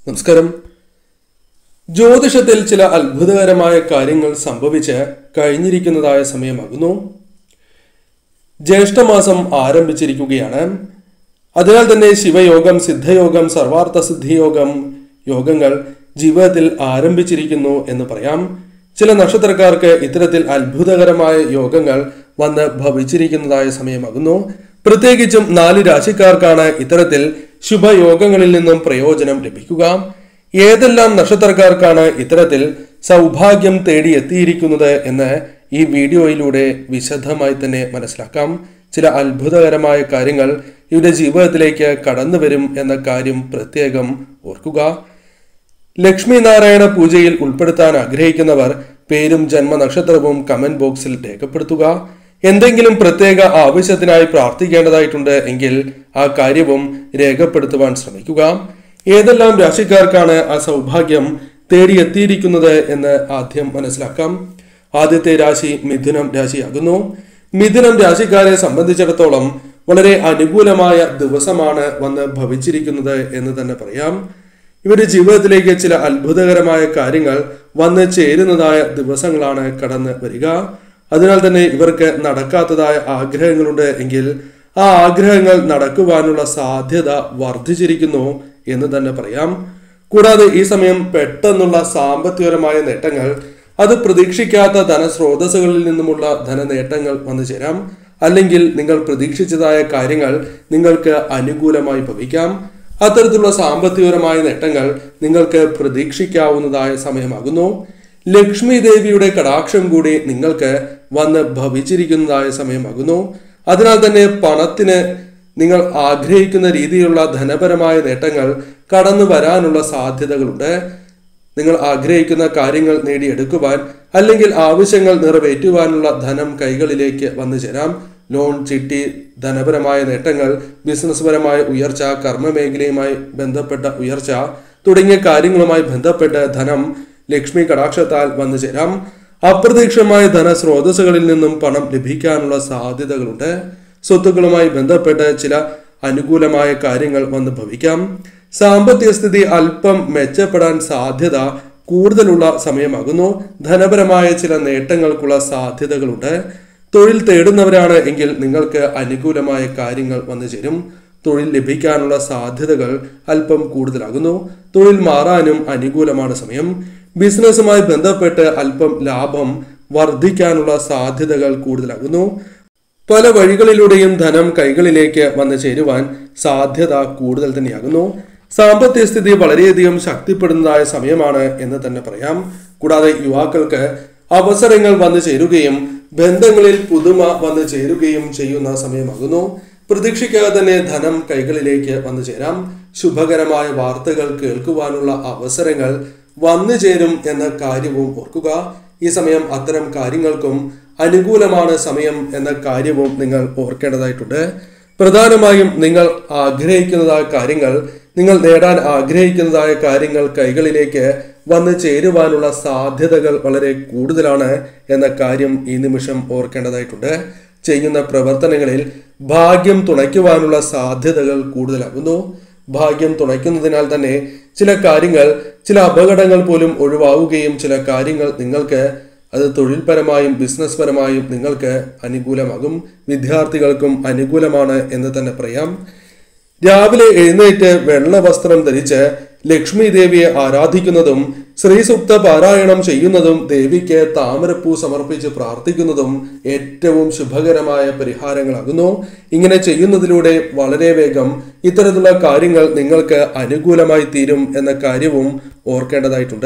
നമസ്കാരം ജ്യോതിഷത്തിൽ ചില അത്ഭുതകരമായ കാര്യങ്ങൾ സംഭവിച്ച് കഴിഞ്ഞിരിക്കുന്നതായ സമയമാകുന്നു ജ്യേഷ്ഠമാസം ആരംഭിച്ചിരിക്കുകയാണ് അതിനാൽ തന്നെ ശിവയോഗം സിദ്ധയോഗം സർവാർത്ഥ സിദ്ധിയോഗം യോഗങ്ങൾ ജീവിതത്തിൽ ആരംഭിച്ചിരിക്കുന്നു എന്ന് പറയാം ചില നക്ഷത്രക്കാർക്ക് ഇത്തരത്തിൽ അത്ഭുതകരമായ യോഗങ്ങൾ വന്ന് ഭവിച്ചിരിക്കുന്നതായ സമയമാകുന്നു പ്രത്യേകിച്ചും നാല് രാശിക്കാർക്കാണ് ഇത്തരത്തിൽ ശുഭയോഗങ്ങളിൽ നിന്നും പ്രയോജനം ലഭിക്കുക ഏതെല്ലാം നക്ഷത്രക്കാർക്കാണ് ഇത്തരത്തിൽ സൗഭാഗ്യം തേടിയെത്തിയിരിക്കുന്നത് എന്ന് ഈ വീഡിയോയിലൂടെ വിശദമായി തന്നെ മനസ്സിലാക്കാം ചില അത്ഭുതകരമായ കാര്യങ്ങൾ ഇവരുടെ ജീവിതത്തിലേക്ക് കടന്നു വരും എന്ന കാര്യം പ്രത്യേകം ഓർക്കുക ലക്ഷ്മി നാരായണ പൂജയിൽ ഉൾപ്പെടുത്താൻ ആഗ്രഹിക്കുന്നവർ പേരും ജന്മനക്ഷത്രവും കമന്റ് ബോക്സിൽ രേഖപ്പെടുത്തുക എന്തെങ്കിലും പ്രത്യേക ആവശ്യത്തിനായി പ്രാർത്ഥിക്കേണ്ടതായിട്ടുണ്ട് എങ്കിൽ ആ കാര്യവും രേഖപ്പെടുത്തുവാൻ ശ്രമിക്കുക ഏതെല്ലാം രാശിക്കാർക്കാണ് ആ സൗഭാഗ്യം തേടിയെത്തിയിരിക്കുന്നത് എന്ന് ആദ്യം മനസ്സിലാക്കാം ആദ്യത്തെ രാശി മിഥുനം രാശിയാകുന്നു മിഥുനം രാശിക്കാരെ സംബന്ധിച്ചിടത്തോളം വളരെ അനുകൂലമായ ദിവസമാണ് വന്ന് ഭവിച്ചിരിക്കുന്നത് എന്ന് തന്നെ പറയാം ഇവരുടെ ജീവിതത്തിലേക്ക് ചില അത്ഭുതകരമായ കാര്യങ്ങൾ വന്ന് ചേരുന്നതായ ദിവസങ്ങളാണ് കടന്ന് വരിക അതിനാൽ തന്നെ ഇവർക്ക് നടക്കാത്തതായ ആഗ്രഹങ്ങളുണ്ട് എങ്കിൽ ആ ആഗ്രഹങ്ങൾ നടക്കുവാനുള്ള സാധ്യത വർദ്ധിച്ചിരിക്കുന്നു എന്ന് തന്നെ പറയാം കൂടാതെ ഈ സമയം പെട്ടെന്നുള്ള സാമ്പത്തികപരമായ നേട്ടങ്ങൾ അത് പ്രതീക്ഷിക്കാത്ത ധനസ്രോതസ്സുകളിൽ നിന്നുമുള്ള ധനനേട്ടങ്ങൾ വന്നു ചേരാം അല്ലെങ്കിൽ നിങ്ങൾ പ്രതീക്ഷിച്ചതായ കാര്യങ്ങൾ നിങ്ങൾക്ക് അനുകൂലമായി ഭവിക്കാം അത്തരത്തിലുള്ള സാമ്പത്തികപരമായ നേട്ടങ്ങൾ നിങ്ങൾക്ക് പ്രതീക്ഷിക്കാവുന്നതായ സമയമാകുന്നു ലക്ഷ്മി ദേവിയുടെ കടാക്ഷം കൂടി നിങ്ങൾക്ക് വന്ന് ഭവിച്ചിരിക്കുന്നതായ സമയമാകുന്നു അതിനാൽ തന്നെ പണത്തിന് നിങ്ങൾ ആഗ്രഹിക്കുന്ന രീതിയിലുള്ള ധനപരമായ നേട്ടങ്ങൾ കടന്നു വരാനുള്ള സാധ്യതകളുണ്ട് നിങ്ങൾ ആഗ്രഹിക്കുന്ന കാര്യങ്ങൾ നേടിയെടുക്കുവാൻ അല്ലെങ്കിൽ ആവശ്യങ്ങൾ നിറവേറ്റുവാനുള്ള ധനം കൈകളിലേക്ക് വന്നു ചേരാം ലോൺ ചിട്ടി ധനപരമായ നേട്ടങ്ങൾ ബിസിനസ് പരമായ ഉയർച്ച കർമ്മ മേഖലയുമായി ബന്ധപ്പെട്ട ഉയർച്ച തുടങ്ങിയ കാര്യങ്ങളുമായി ബന്ധപ്പെട്ട് ധനം ലക്ഷ്മി കടാക്ഷത്താൽ വന്നു ചേരാം അപ്രതീക്ഷിതമായ ധനസ്രോതസ്സുകളിൽ നിന്നും പണം ലഭിക്കാനുള്ള സാധ്യതകളുണ്ട് സ്വത്തുക്കളുമായി ബന്ധപ്പെട്ട് ചില അനുകൂലമായ കാര്യങ്ങൾ വന്ന് ഭവിക്കാം സാമ്പത്തിക സ്ഥിതി അല്പം മെച്ചപ്പെടാൻ സാധ്യത കൂടുതലുള്ള സമയമാകുന്നു ധനപരമായ ചില നേട്ടങ്ങൾക്കുള്ള സാധ്യതകളുണ്ട് തൊഴിൽ തേടുന്നവരാണ് എങ്കിൽ നിങ്ങൾക്ക് അനുകൂലമായ കാര്യങ്ങൾ വന്നു ചേരും തൊഴിൽ ലഭിക്കാനുള്ള സാധ്യതകൾ അല്പം കൂടുതലാകുന്നു തൊഴിൽ മാറാനും അനുകൂലമാണ് സമയം ബിസിനസ്സുമായി ബന്ധപ്പെട്ട് അല്പം ലാഭം വർദ്ധിക്കാനുള്ള സാധ്യതകൾ കൂടുതലാകുന്നു പല വഴികളിലൂടെയും ധനം കൈകളിലേക്ക് വന്നു ചേരുവാൻ സാധ്യത കൂടുതൽ തന്നെയാകുന്നു സാമ്പത്തിക സ്ഥിതി വളരെയധികം ശക്തിപ്പെടുന്നതായ സമയമാണ് എന്ന് തന്നെ പറയാം കൂടാതെ യുവാക്കൾക്ക് അവസരങ്ങൾ വന്നു ചേരുകയും ബന്ധങ്ങളിൽ പുതുമ വന്നു ചേരുകയും ചെയ്യുന്ന സമയമാകുന്നു പ്രതീക്ഷിക്കാതെ തന്നെ ധനം കൈകളിലേക്ക് വന്നു ചേരാം ശുഭകരമായ വാർത്തകൾ കേൾക്കുവാനുള്ള അവസരങ്ങൾ വന്നു ചേരും എന്ന കാര്യവും ഓർക്കുക ഈ സമയം അത്തരം കാര്യങ്ങൾക്കും അനുകൂലമാണ് സമയം എന്ന കാര്യവും നിങ്ങൾ ഓർക്കേണ്ടതായിട്ടുണ്ട് പ്രധാനമായും നിങ്ങൾ ആഗ്രഹിക്കുന്നതായ കാര്യങ്ങൾ നിങ്ങൾ നേടാൻ ആഗ്രഹിക്കുന്നതായ കാര്യങ്ങൾ കൈകളിലേക്ക് വന്നു ചേരുവാനുള്ള സാധ്യതകൾ വളരെ കൂടുതലാണ് എന്ന കാര്യം ഈ നിമിഷം ഓർക്കേണ്ടതായിട്ടുണ്ട് ചെയ്യുന്ന പ്രവർത്തനങ്ങളിൽ ഭാഗ്യം തുണയ്ക്കുവാനുള്ള സാധ്യതകൾ കൂടുതലാകുന്നു ഭാഗ്യം തുണയ്ക്കുന്നതിനാൽ തന്നെ ചില കാര്യങ്ങൾ ചില അപകടങ്ങൾ പോലും ഒഴിവാവുകയും ചില കാര്യങ്ങൾ നിങ്ങൾക്ക് അത് തൊഴിൽപരമായും ബിസിനസ് പരമായും നിങ്ങൾക്ക് അനുകൂലമാകും വിദ്യാർത്ഥികൾക്കും അനുകൂലമാണ് എന്ന് തന്നെ പറയാം രാവിലെ എഴുന്നേറ്റ് വെള്ള വസ്ത്രം ധരിച്ച് ലക്ഷ്മി ദേവിയെ ആരാധിക്കുന്നതും ശ്രീസുക്ത പാരായണം ചെയ്യുന്നതും ദേവിക്ക് താമരപ്പൂ സമർപ്പിച്ച് പ്രാർത്ഥിക്കുന്നതും ഏറ്റവും ശുഭകരമായ പരിഹാരങ്ങളാകുന്നു ഇങ്ങനെ ചെയ്യുന്നതിലൂടെ വളരെ വേഗം ഇത്തരത്തിലുള്ള കാര്യങ്ങൾ നിങ്ങൾക്ക് അനുകൂലമായി തീരും എന്ന കാര്യവും ഓർക്കേണ്ടതായിട്ടുണ്ട്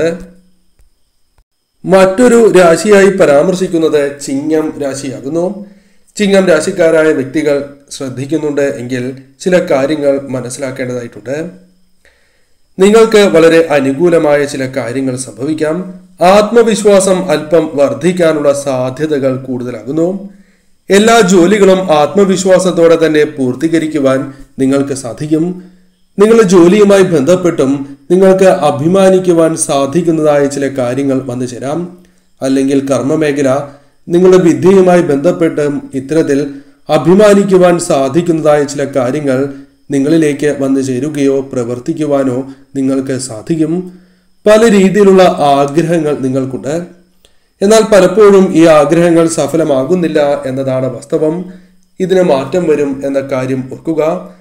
മറ്റൊരു രാശിയായി പരാമർശിക്കുന്നത് ചിങ്ങം രാശിയാകുന്നു ചിങ്ങം രാശിക്കാരായ വ്യക്തികൾ ശ്രദ്ധിക്കുന്നുണ്ട് എങ്കിൽ ചില കാര്യങ്ങൾ മനസ്സിലാക്കേണ്ടതായിട്ടുണ്ട് നിങ്ങൾക്ക് വളരെ അനുകൂലമായ ചില കാര്യങ്ങൾ സംഭവിക്കാം ആത്മവിശ്വാസം അല്പം വർദ്ധിക്കാനുള്ള സാധ്യതകൾ കൂടുതലാകുന്നു എല്ലാ ജോലികളും ആത്മവിശ്വാസത്തോടെ തന്നെ പൂർത്തീകരിക്കുവാൻ നിങ്ങൾക്ക് സാധിക്കും നിങ്ങളുടെ ജോലിയുമായി ബന്ധപ്പെട്ടും നിങ്ങൾക്ക് അഭിമാനിക്കുവാൻ സാധിക്കുന്നതായ ചില കാര്യങ്ങൾ വന്നു ചേരാം അല്ലെങ്കിൽ കർമ്മമേഖല നിങ്ങളുടെ വിദ്യയുമായി ബന്ധപ്പെട്ടും ഇത്തരത്തിൽ അഭിമാനിക്കുവാൻ സാധിക്കുന്നതായ ചില കാര്യങ്ങൾ നിങ്ങളിലേക്ക് വന്നു ചേരുകയോ പ്രവർത്തിക്കുവാനോ നിങ്ങൾക്ക് സാധിക്കും പല രീതിയിലുള്ള ആഗ്രഹങ്ങൾ നിങ്ങൾക്കുണ്ട് എന്നാൽ പലപ്പോഴും ഈ ആഗ്രഹങ്ങൾ സഫലമാകുന്നില്ല എന്നതാണ് വാസ്തവം ഇതിന് മാറ്റം വരും എന്ന കാര്യം ഓർക്കുക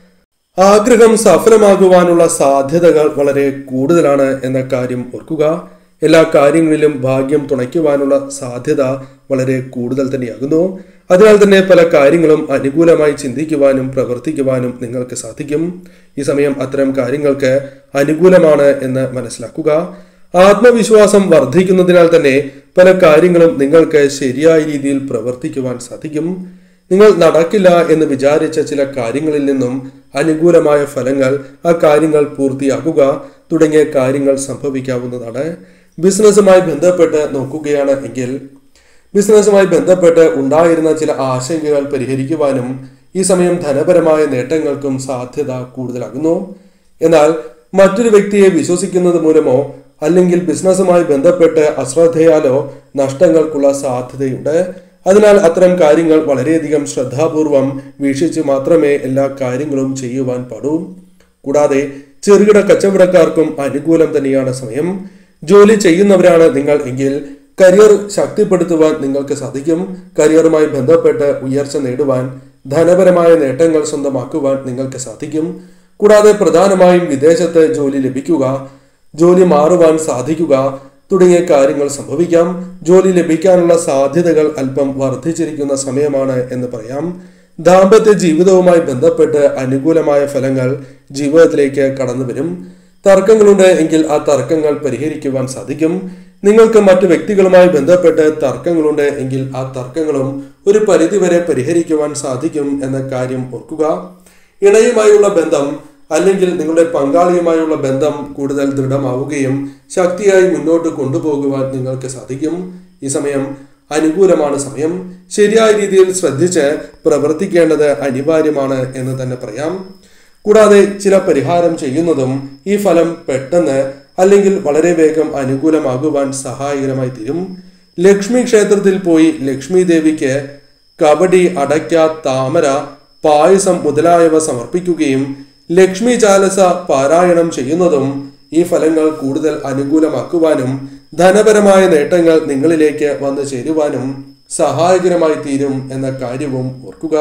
ആഗ്രഹം സഫലമാകുവാനുള്ള സാധ്യതകൾ വളരെ കൂടുതലാണ് എന്ന കാര്യം ഓർക്കുക എല്ലാ കാര്യങ്ങളിലും ഭാഗ്യം തുണയ്ക്കുവാനുള്ള സാധ്യത വളരെ കൂടുതൽ തന്നെയാകുന്നു അതിനാൽ തന്നെ പല കാര്യങ്ങളും അനുകൂലമായി ചിന്തിക്കുവാനും പ്രവർത്തിക്കുവാനും നിങ്ങൾക്ക് സാധിക്കും ഈ സമയം അത്തരം കാര്യങ്ങൾക്ക് അനുകൂലമാണ് എന്ന് മനസ്സിലാക്കുക ആത്മവിശ്വാസം വർദ്ധിക്കുന്നതിനാൽ തന്നെ പല കാര്യങ്ങളും നിങ്ങൾക്ക് ശരിയായ രീതിയിൽ പ്രവർത്തിക്കുവാൻ സാധിക്കും നിങ്ങൾ നടക്കില്ല എന്ന് വിചാരിച്ച ചില കാര്യങ്ങളിൽ നിന്നും അനുകൂലമായ ഫലങ്ങൾ ആ കാര്യങ്ങൾ പൂർത്തിയാക്കുക തുടങ്ങിയ കാര്യങ്ങൾ സംഭവിക്കാവുന്നതാണ് ബിസിനസ്സുമായി ബന്ധപ്പെട്ട് നോക്കുകയാണ് എങ്കിൽ ബിസിനസ്സുമായി ബന്ധപ്പെട്ട് ഉണ്ടായിരുന്ന ചില ആശങ്കകൾ പരിഹരിക്കുവാനും ഈ സമയം ധനപരമായ നേട്ടങ്ങൾക്കും സാധ്യത കൂടുതലാകുന്നു എന്നാൽ മറ്റൊരു വ്യക്തിയെ വിശ്വസിക്കുന്നത് മൂലമോ അല്ലെങ്കിൽ ബിസിനസ്സുമായി ബന്ധപ്പെട്ട് അശ്രദ്ധയാലോ നഷ്ടങ്ങൾക്കുള്ള സാധ്യതയുണ്ട് അതിനാൽ അത്തരം കാര്യങ്ങൾ വളരെയധികം ശ്രദ്ധാപൂർവം വീക്ഷിച്ച് മാത്രമേ എല്ലാ കാര്യങ്ങളും ചെയ്യുവാൻ പാടൂ കൂടാതെ ചെറുകിട കച്ചവടക്കാർക്കും അനുകൂലം തന്നെയാണ് സമയം ജോലി ചെയ്യുന്നവരാണ് നിങ്ങൾ എങ്കിൽ കരിയർ ശക്തിപ്പെടുത്തുവാൻ നിങ്ങൾക്ക് സാധിക്കും കരിയറുമായി ബന്ധപ്പെട്ട് ഉയർച്ച നേടുവാൻ ധനപരമായ നേട്ടങ്ങൾ സ്വന്തമാക്കുവാൻ നിങ്ങൾക്ക് സാധിക്കും കൂടാതെ പ്രധാനമായും വിദേശത്ത് ജോലി ലഭിക്കുക ജോലി മാറുവാൻ സാധിക്കുക തുടങ്ങിയ കാര്യങ്ങൾ സംഭവിക്കാം ജോലി ലഭിക്കാനുള്ള സാധ്യതകൾ അല്പം വർദ്ധിച്ചിരിക്കുന്ന സമയമാണ് എന്ന് പറയാം ദാമ്പത്യ ജീവിതവുമായി ബന്ധപ്പെട്ട് അനുകൂലമായ ഫലങ്ങൾ ജീവിതത്തിലേക്ക് കടന്നു വരും തർക്കങ്ങളുണ്ട് എങ്കിൽ ആ തർക്കങ്ങൾ പരിഹരിക്കുവാൻ സാധിക്കും നിങ്ങൾക്ക് മറ്റു വ്യക്തികളുമായി ബന്ധപ്പെട്ട് തർക്കങ്ങളുണ്ട് എങ്കിൽ ആ തർക്കങ്ങളും ഒരു പരിധിവരെ പരിഹരിക്കുവാൻ സാധിക്കും എന്ന കാര്യം ഓർക്കുക ഇണയുമായുള്ള ബന്ധം അല്ലെങ്കിൽ നിങ്ങളുടെ പങ്കാളിയുമായുള്ള ബന്ധം കൂടുതൽ ദൃഢമാവുകയും ശക്തിയായി മുന്നോട്ട് കൊണ്ടുപോകുവാൻ നിങ്ങൾക്ക് സാധിക്കും ഈ സമയം അനുകൂലമാണ് സമയം ശരിയായ രീതിയിൽ ശ്രദ്ധിച്ച് പ്രവർത്തിക്കേണ്ടത് അനിവാര്യമാണ് എന്ന് തന്നെ പറയാം കൂടാതെ ചില പരിഹാരം ചെയ്യുന്നതും ഈ ഫലം പെട്ടെന്ന് അല്ലെങ്കിൽ വളരെ വേഗം അനുകൂലമാകുവാൻ സഹായകരമായി തീരും ലക്ഷ്മി ക്ഷേത്രത്തിൽ പോയി ലക്ഷ്മി ദേവിക്ക് കബഡി അടയ്ക്ക താമര പായസം മുതലായവ സമർപ്പിക്കുകയും ലക്ഷ്മി ചാലസ പാരായണം ചെയ്യുന്നതും ഈ ഫലങ്ങൾ കൂടുതൽ അനുകൂലമാക്കുവാനും ധനപരമായ നേട്ടങ്ങൾ നിങ്ങളിലേക്ക് വന്നു ചേരുവാനും സഹായകരമായി തീരും എന്ന കാര്യവും ഓർക്കുക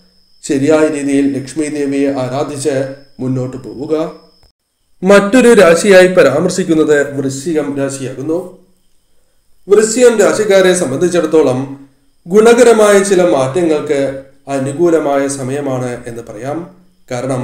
ശരിയായ രീതിയിൽ ലക്ഷ്മി ദേവിയെ ആരാധിച്ച് മുന്നോട്ട് പോവുക മറ്റൊരു രാശിയായി പരാമർശിക്കുന്നത് വൃശ്ചികം രാശിയാകുന്നു വൃശ്ചികം രാശിക്കാരെ സംബന്ധിച്ചിടത്തോളം ഗുണകരമായ ചില മാറ്റങ്ങൾക്ക് അനുകൂലമായ സമയമാണ് എന്ന് പറയാം കാരണം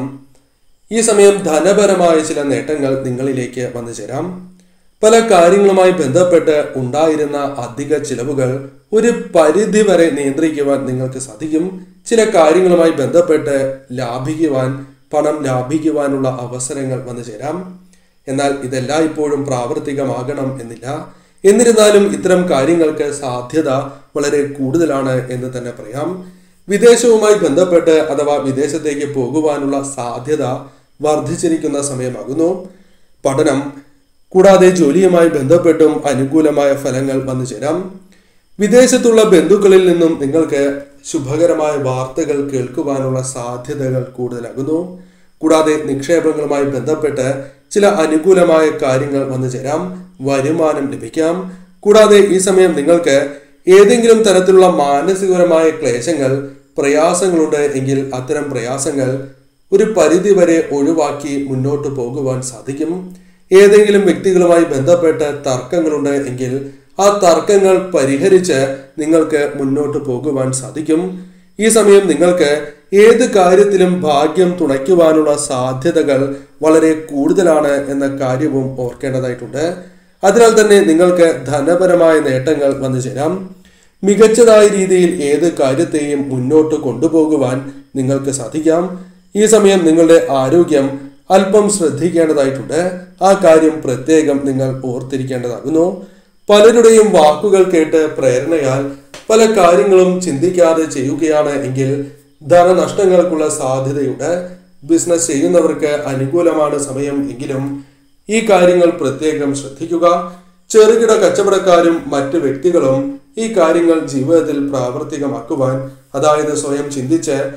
ഈ സമയം ധനപരമായ ചില നേട്ടങ്ങൾ നിങ്ങളിലേക്ക് വന്നു ചേരാം പല കാര്യങ്ങളുമായി ബന്ധപ്പെട്ട് ഉണ്ടായിരുന്ന അധിക ചിലവുകൾ ഒരു പരിധി വരെ നിയന്ത്രിക്കുവാൻ നിങ്ങൾക്ക് സാധിക്കും ചില കാര്യങ്ങളുമായി ബന്ധപ്പെട്ട് ലാഭിക്കുവാൻ പണം ലാഭിക്കുവാനുള്ള അവസരങ്ങൾ വന്നു ചേരാം എന്നാൽ ഇതെല്ലാം ഇപ്പോഴും പ്രാവർത്തികമാകണം എന്നില്ല എന്നിരുന്നാലും ഇത്തരം കാര്യങ്ങൾക്ക് സാധ്യത വളരെ കൂടുതലാണ് എന്ന് തന്നെ പറയാം വിദേശവുമായി ബന്ധപ്പെട്ട് അഥവാ വിദേശത്തേക്ക് പോകുവാനുള്ള സാധ്യത വർദ്ധിച്ചിരിക്കുന്ന സമയമാകുന്നു പഠനം കൂടാതെ ജോലിയുമായി ബന്ധപ്പെട്ടും അനുകൂലമായ ഫലങ്ങൾ വന്നു ചേരാം വിദേശത്തുള്ള ബന്ധുക്കളിൽ നിന്നും നിങ്ങൾക്ക് ശുഭകരമായ വാർത്തകൾ കേൾക്കുവാനുള്ള സാധ്യതകൾ കൂടുതലാകുന്നു കൂടാതെ നിക്ഷേപങ്ങളുമായി ബന്ധപ്പെട്ട് ചില അനുകൂലമായ കാര്യങ്ങൾ വന്നു ചേരാം വരുമാനം ലഭിക്കാം കൂടാതെ ഈ സമയം നിങ്ങൾക്ക് ഏതെങ്കിലും തരത്തിലുള്ള മാനസികപരമായ ക്ലേശങ്ങൾ പ്രയാസങ്ങളുണ്ട് എങ്കിൽ അത്തരം പ്രയാസങ്ങൾ ഒരു പരിധി വരെ ഒഴിവാക്കി മുന്നോട്ട് പോകുവാൻ സാധിക്കും ഏതെങ്കിലും വ്യക്തികളുമായി ബന്ധപ്പെട്ട് തർക്കങ്ങളുണ്ട് എങ്കിൽ ആ തർക്കങ്ങൾ പരിഹരിച്ച് നിങ്ങൾക്ക് മുന്നോട്ട് പോകുവാൻ സാധിക്കും ഈ സമയം നിങ്ങൾക്ക് ഏത് കാര്യത്തിലും ഭാഗ്യം തുണയ്ക്കുവാനുള്ള സാധ്യതകൾ വളരെ കൂടുതലാണ് എന്ന കാര്യവും ഓർക്കേണ്ടതായിട്ടുണ്ട് അതിനാൽ തന്നെ നിങ്ങൾക്ക് ധനപരമായ നേട്ടങ്ങൾ വന്നു ചേരാം മികച്ചതായ രീതിയിൽ ഏത് കാര്യത്തെയും മുന്നോട്ട് കൊണ്ടുപോകുവാൻ നിങ്ങൾക്ക് സാധിക്കാം ഈ സമയം നിങ്ങളുടെ ആരോഗ്യം അല്പം ശ്രദ്ധിക്കേണ്ടതായിട്ടുണ്ട് ആ കാര്യം പ്രത്യേകം നിങ്ങൾ ഓർത്തിരിക്കേണ്ടതാകുന്നു പലരുടെയും വാക്കുകൾ കേട്ട് പ്രേരണയാൽ പല കാര്യങ്ങളും ചിന്തിക്കാതെ ചെയ്യുകയാണ് എങ്കിൽ ധനനഷ്ടങ്ങൾക്കുള്ള സാധ്യതയുണ്ട് ബിസിനസ് ചെയ്യുന്നവർക്ക് അനുകൂലമാണ് സമയം എങ്കിലും ഈ കാര്യങ്ങൾ പ്രത്യേകം ശ്രദ്ധിക്കുക ചെറുകിട കച്ചവടക്കാരും മറ്റ് വ്യക്തികളും ഈ കാര്യങ്ങൾ ജീവിതത്തിൽ പ്രാവർത്തികമാക്കുവാൻ അതായത് സ്വയം ചിന്തിച്ച്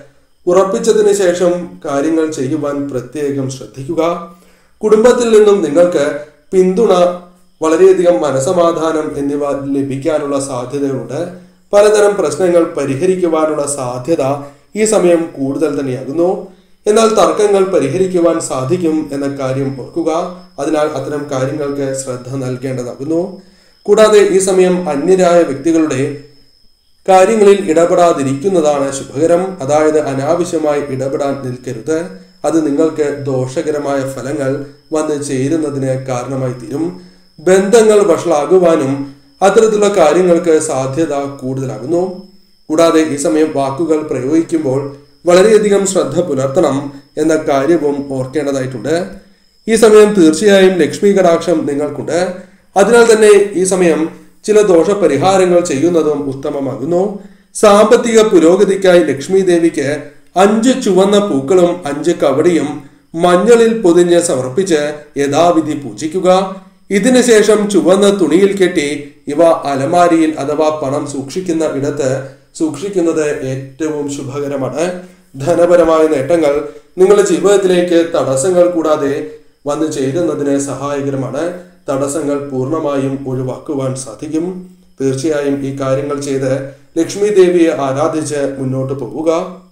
ഉറപ്പിച്ചതിന് ശേഷം കാര്യങ്ങൾ ചെയ്യുവാൻ പ്രത്യേകം ശ്രദ്ധിക്കുക കുടുംബത്തിൽ നിന്നും നിങ്ങൾക്ക് പിന്തുണ വളരെയധികം മനസമാധാനം എന്നിവ ലഭിക്കാനുള്ള സാധ്യതകളുണ്ട് പലതരം പ്രശ്നങ്ങൾ പരിഹരിക്കുവാനുള്ള സാധ്യത ഈ സമയം കൂടുതൽ തന്നെയാകുന്നു എന്നാൽ തർക്കങ്ങൾ പരിഹരിക്കുവാൻ സാധിക്കും എന്ന കാര്യം ഓർക്കുക അതിനാൽ അത്തരം കാര്യങ്ങൾക്ക് ശ്രദ്ധ നൽകേണ്ടതാകുന്നു കൂടാതെ ഈ സമയം അന്യരായ വ്യക്തികളുടെ കാര്യങ്ങളിൽ ഇടപെടാതിരിക്കുന്നതാണ് ശുഭകരം അതായത് അനാവശ്യമായി ഇടപെടാൻ നിൽക്കരുത് അത് നിങ്ങൾക്ക് ദോഷകരമായ ഫലങ്ങൾ വന്ന് ചേരുന്നതിന് കാരണമായി തീരും ബന്ധങ്ങൾ വഷളാകുവാനും അത്തരത്തിലുള്ള കാര്യങ്ങൾക്ക് സാധ്യത കൂടുതലാകുന്നു കൂടാതെ ഈ സമയം വാക്കുകൾ പ്രയോഗിക്കുമ്പോൾ വളരെയധികം ശ്രദ്ധ പുലർത്തണം എന്ന കാര്യവും ഓർക്കേണ്ടതായിട്ടുണ്ട് ഈ സമയം തീർച്ചയായും ലക്ഷ്മി കടാക്ഷം നിങ്ങൾക്കുണ്ട് അതിനാൽ തന്നെ ഈ സമയം ചില ദോഷപരിഹാരങ്ങൾ ചെയ്യുന്നതും ഉത്തമമാകുന്നു സാമ്പത്തിക പുരോഗതിക്കായി ലക്ഷ്മി ദേവിക്ക് അഞ്ച് ചുവന്ന പൂക്കളും അഞ്ച് കവടിയും മഞ്ഞളിൽ പൊതിഞ്ഞ് സമർപ്പിച്ച് യഥാവിധി പൂജിക്കുക ഇതിനുശേഷം ചുവന്ന തുണിയിൽ കെട്ടി ഇവ അലമാരിയിൽ അഥവാ പണം സൂക്ഷിക്കുന്ന ഇടത്ത് സൂക്ഷിക്കുന്നത് ഏറ്റവും ശുഭകരമാണ് ധനപരമായ നേട്ടങ്ങൾ നിങ്ങളുടെ ജീവിതത്തിലേക്ക് തടസ്സങ്ങൾ കൂടാതെ വന്നു ചേരുന്നതിന് സഹായകരമാണ് തടസ്സങ്ങൾ പൂർണ്ണമായും ഒഴിവാക്കുവാൻ സാധിക്കും തീർച്ചയായും ഈ കാര്യങ്ങൾ ചെയ്ത് ലക്ഷ്മി ദേവിയെ ആരാധിച്ച് മുന്നോട്ട് പോവുക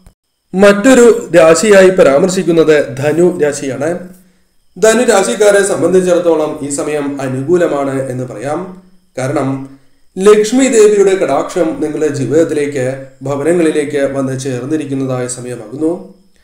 മറ്റൊരു രാശിയായി പരാമർശിക്കുന്നത് ധനു രാശിയാണ് ധനു രാശിക്കാരെ സംബന്ധിച്ചിടത്തോളം ഈ സമയം അനുകൂലമാണ് എന്ന് പറയാം കാരണം ലക്ഷ്മി ദേവിയുടെ കടാക്ഷം നിങ്ങളുടെ ജീവിതത്തിലേക്ക് ഭവനങ്ങളിലേക്ക് വന്ന് ചേർന്നിരിക്കുന്നതായ സമയമാകുന്നു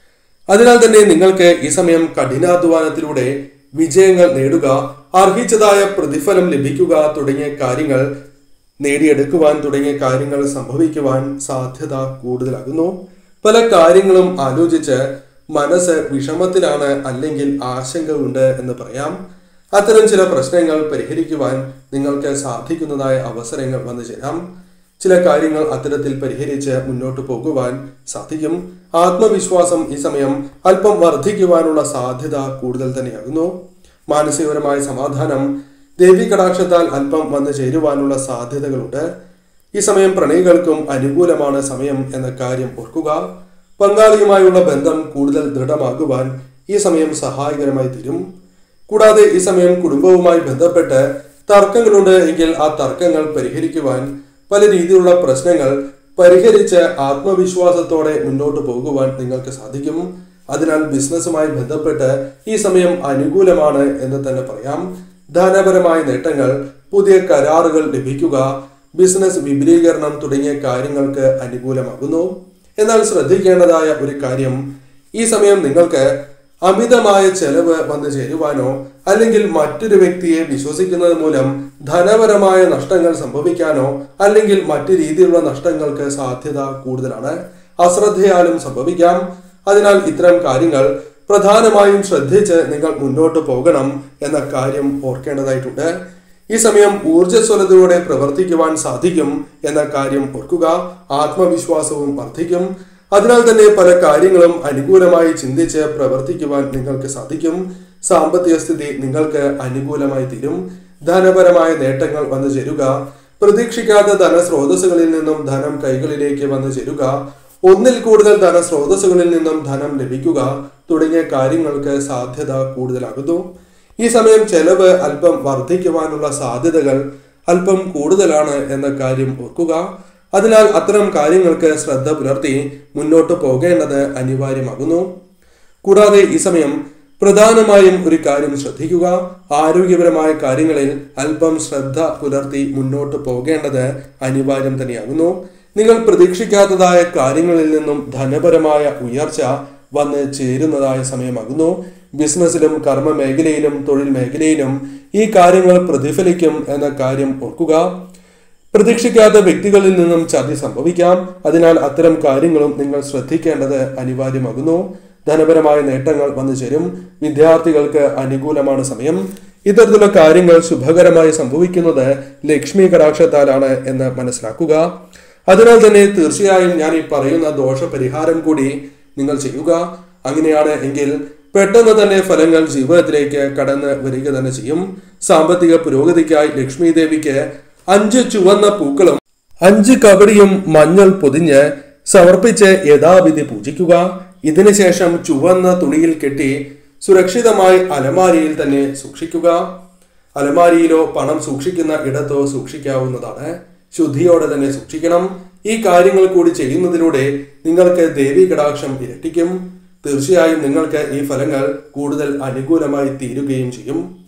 അതിനാൽ തന്നെ നിങ്ങൾക്ക് ഈ സമയം കഠിനാധ്വാനത്തിലൂടെ വിജയങ്ങൾ നേടുക അർഹിച്ചതായ പ്രതിഫലം ലഭിക്കുക തുടങ്ങിയ കാര്യങ്ങൾ നേടിയെടുക്കുവാൻ തുടങ്ങിയ കാര്യങ്ങൾ സംഭവിക്കുവാൻ സാധ്യത കൂടുതലാകുന്നു പല കാര്യങ്ങളും ആലോചിച്ച് മനസ്സ് വിഷമത്തിലാണ് അല്ലെങ്കിൽ ആശങ്ക ഉണ്ട് എന്ന് പറയാം അത്തരം ചില പ്രശ്നങ്ങൾ പരിഹരിക്കുവാൻ നിങ്ങൾക്ക് സാധിക്കുന്നതായ അവസരങ്ങൾ വന്നു ചേരാം ചില കാര്യങ്ങൾ അത്തരത്തിൽ പരിഹരിച്ച് മുന്നോട്ട് പോകുവാൻ സാധിക്കും ആത്മവിശ്വാസം ഈ സമയം അല്പം വർദ്ധിക്കുവാനുള്ള സാധ്യത കൂടുതൽ തന്നെയാകുന്നു മാനസികപരമായ സമാധാനം ദേവി കടാക്ഷത്താൽ അല്പം വന്നു ചേരുവാനുള്ള സാധ്യതകളുണ്ട് ഈ സമയം പ്രണയികൾക്കും അനുകൂലമാണ് സമയം എന്ന കാര്യം ഓർക്കുക പങ്കാളിയുമായുള്ള ബന്ധം കൂടുതൽ ദൃഢമാകുവാൻ ഈ സമയം സഹായകരമായി തീരും കൂടാതെ ഈ സമയം കുടുംബവുമായി ബന്ധപ്പെട്ട് തർക്കങ്ങളുണ്ട് എങ്കിൽ ആ തർക്കങ്ങൾ പരിഹരിക്കുവാൻ പല രീതിയിലുള്ള പ്രശ്നങ്ങൾ പരിഹരിച്ച് ആത്മവിശ്വാസത്തോടെ മുന്നോട്ട് പോകുവാൻ നിങ്ങൾക്ക് സാധിക്കും അതിനാൽ ബിസിനസ്സുമായി ബന്ധപ്പെട്ട് ഈ സമയം അനുകൂലമാണ് എന്ന് തന്നെ പറയാം ധനപരമായ നേട്ടങ്ങൾ പുതിയ കരാറുകൾ ലഭിക്കുക ബിസിനസ് വിപുലീകരണം തുടങ്ങിയ കാര്യങ്ങൾക്ക് അനുകൂലമാകുന്നു എന്നാൽ ശ്രദ്ധിക്കേണ്ടതായ ഒരു കാര്യം ഈ സമയം നിങ്ങൾക്ക് അമിതമായ ചെലവ് വന്നു ചേരുവാനോ അല്ലെങ്കിൽ മറ്റൊരു വ്യക്തിയെ വിശ്വസിക്കുന്നത് മൂലം ധനപരമായ നഷ്ടങ്ങൾ സംഭവിക്കാനോ അല്ലെങ്കിൽ മറ്റു രീതിയിലുള്ള നഷ്ടങ്ങൾക്ക് സാധ്യത കൂടുതലാണ് അശ്രദ്ധയാലും സംഭവിക്കാം അതിനാൽ ഇത്തരം കാര്യങ്ങൾ പ്രധാനമായും ശ്രദ്ധിച്ച് നിങ്ങൾ മുന്നോട്ട് പോകണം എന്ന കാര്യം ഓർക്കേണ്ടതായിട്ടുണ്ട് ഈ സമയം ഊർജ്ജസ്വലതയോടെ പ്രവർത്തിക്കുവാൻ സാധിക്കും എന്ന കാര്യം ഓർക്കുക ആത്മവിശ്വാസവും വർദ്ധിക്കും അതിനാൽ തന്നെ പല കാര്യങ്ങളും അനുകൂലമായി ചിന്തിച്ച് പ്രവർത്തിക്കുവാൻ നിങ്ങൾക്ക് സാധിക്കും സാമ്പത്തിക സ്ഥിതി നിങ്ങൾക്ക് അനുകൂലമായി തീരും ധനപരമായ നേട്ടങ്ങൾ വന്നു ചേരുക പ്രതീക്ഷിക്കാത്ത ധനസ്രോതസ്സുകളിൽ നിന്നും ധനം കൈകളിലേക്ക് വന്നു ചേരുക ഒന്നിൽ കൂടുതൽ ധനസ്രോതസ്സുകളിൽ നിന്നും ധനം ലഭിക്കുക തുടങ്ങിയ കാര്യങ്ങൾക്ക് സാധ്യത കൂടുതലാകുന്നു ഈ സമയം ചെലവ് അല്പം വർദ്ധിക്കുവാനുള്ള സാധ്യതകൾ അല്പം കൂടുതലാണ് എന്ന കാര്യം ഓർക്കുക അതിനാൽ അത്തരം കാര്യങ്ങൾക്ക് ശ്രദ്ധ പുലർത്തി മുന്നോട്ട് പോകേണ്ടത് അനിവാര്യമാകുന്നു കൂടാതെ ഈ സമയം പ്രധാനമായും ഒരു കാര്യം ശ്രദ്ധിക്കുക ആരോഗ്യപരമായ കാര്യങ്ങളിൽ അല്പം ശ്രദ്ധ പുലർത്തി മുന്നോട്ട് പോകേണ്ടത് അനിവാര്യം തന്നെയാകുന്നു നിങ്ങൾ പ്രതീക്ഷിക്കാത്തതായ കാര്യങ്ങളിൽ നിന്നും ധനപരമായ ഉയർച്ച വന്ന് ചേരുന്നതായ സമയമാകുന്നു ബിസിനസ്സിലും കർമ്മ മേഖലയിലും തൊഴിൽ മേഖലയിലും ഈ കാര്യങ്ങൾ പ്രതിഫലിക്കും എന്ന കാര്യം ഓർക്കുക പ്രതീക്ഷിക്കാത്ത വ്യക്തികളിൽ നിന്നും ചതി സംഭവിക്കാം അതിനാൽ അത്തരം കാര്യങ്ങളും നിങ്ങൾ ശ്രദ്ധിക്കേണ്ടത് അനിവാര്യമാകുന്നു ധനപരമായ നേട്ടങ്ങൾ വന്നു ചേരും വിദ്യാർത്ഥികൾക്ക് അനുകൂലമാണ് സമയം ഇത്തരത്തിലുള്ള കാര്യങ്ങൾ ശുഭകരമായി സംഭവിക്കുന്നത് ലക്ഷ്മി കടാക്ഷത്താലാണ് എന്ന് മനസ്സിലാക്കുക അതിനാൽ തന്നെ തീർച്ചയായും ഞാൻ ഈ പറയുന്ന ദോഷപരിഹാരം കൂടി നിങ്ങൾ ചെയ്യുക അങ്ങനെയാണ് എങ്കിൽ പെട്ടെന്ന് തന്നെ ഫലങ്ങൾ ജീവിതത്തിലേക്ക് കടന്ന് വരിക തന്നെ ചെയ്യും സാമ്പത്തിക പുരോഗതിക്കായി ലക്ഷ്മി ദേവിക്ക് അഞ്ച് ചുവന്ന പൂക്കളും അഞ്ച് കബടിയും മഞ്ഞൾ പൊതിഞ്ഞ് സമർപ്പിച്ച് യഥാവിധി പൂജിക്കുക ഇതിനുശേഷം ചുവന്ന തുണിയിൽ കെട്ടി സുരക്ഷിതമായി അലമാരിയിൽ തന്നെ സൂക്ഷിക്കുക അലമാരിയിലോ പണം സൂക്ഷിക്കുന്ന ഇടത്തോ സൂക്ഷിക്കാവുന്നതാണ് ശുദ്ധിയോടെ തന്നെ സൂക്ഷിക്കണം ഈ കാര്യങ്ങൾ കൂടി ചെയ്യുന്നതിലൂടെ നിങ്ങൾക്ക് ദേവി കടാക്ഷം ഇരട്ടിക്കും തീർച്ചയായും നിങ്ങൾക്ക് ഈ ഫലങ്ങൾ കൂടുതൽ അനുകൂലമായി തീരുകയും ചെയ്യും